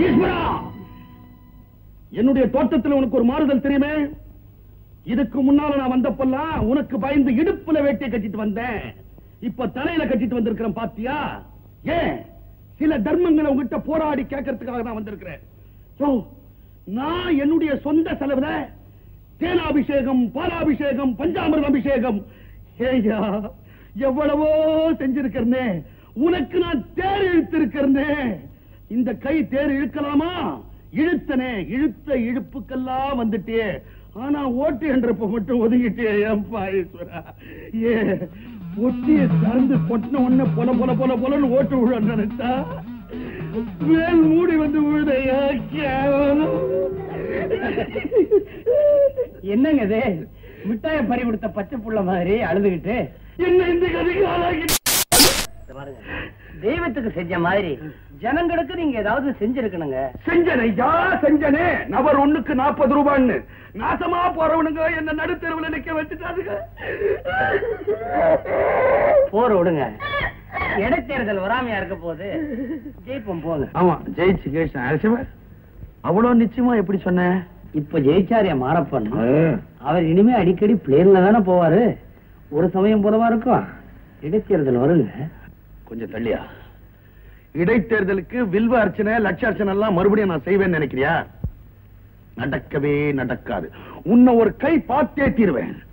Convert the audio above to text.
ஈஸ்வரா என்னுடைய தோட்டத்தில் உனக்கு ஒரு மாறுதல் தெரியுமே இதுக்கு முன்னால நான் வந்தப்பெல்லாம் உனக்கு பயந்து இடுப்புல வேட்டியை கட்டிட்டு வந்தேன் இப்ப தலையில கட்டிட்டு வந்திருக்கிறேன் பாத்தியா ஏன் சில தர்மங்களை உங்ககிட்ட போராடி கேட்கறதுக்காக நான் வந்திருக்கிறேன் யோ, நான் என்னுடைய சொந்த செலவுல தேனாபிஷேகம் பாலாபிஷேகம் பஞ்சாமிர்த அபிஷேகம் ஏய்யா எவ்வளவோ செஞ்சிருக்கிறனே உனக்கு நான் தேர் இழுத்திருக்கிறனே இந்த கை தேர் இழுக்கலாமா இழுத்தனே இழுத்த இழுப்புக்கெல்லாம் வந்துட்டே ஆனா ஓட்டு என்றப்ப மட்டும் ஒதுங்கிட்டே ஏன்பா ஈஸ்வரா ஏ ஒட்டிய சார்ந்து கொட்டின உடனே பொல பொல பொல பொலன்னு ஓட்டு விழ நினைச்சா மேல் மூடி வந்து விழுதையா என்னங்க இது மிட்டாய பறி கொடுத்த பச்சை புள்ள மாதிரி அழுதுகிட்டு என்ன இந்த கதைக்கு ஆளாகி இத பாருங்க தெய்வத்துக்கு செஞ்ச மாதிரி ஜனங்களுக்கு நீங்க ஏதாவது செஞ்சிருக்கணுங்க செஞ்சனே ஐயா செஞ்சனே நபர் ஒண்ணுக்கு நாற்பது ரூபான்னு நாசமா போறவனுங்க என்ன நடுத்தெருவுல நிக்க வச்சுட்டாருங்க போற விடுங்க இடைத்தேர்தல் வராமையா இருக்க போது ஜெயிப்போம் போங்க ஆமா ஜெயிச்சு கேஷன் அரசவர் அவ்வளவு நிச்சயமா எப்படி சொன்ன இப்ப ஜெயிச்சாரியா மாறப்பன் அவர் இனிமே அடிக்கடி பிளேன்ல தானே போவாரு ஒரு சமயம் போலவா இருக்கும் இடைத்தேர்தல் வருங்க கொஞ்சம் தள்ளியா இடைத்தேர்தலுக்கு வில்வ அர்ச்சனை லட்ச அர்ச்சனை எல்லாம் மறுபடியும் நான் செய்வேன்னு நினைக்கிறியா நடக்கவே நடக்காது உன்னை ஒரு கை பார்த்தே தீருவேன்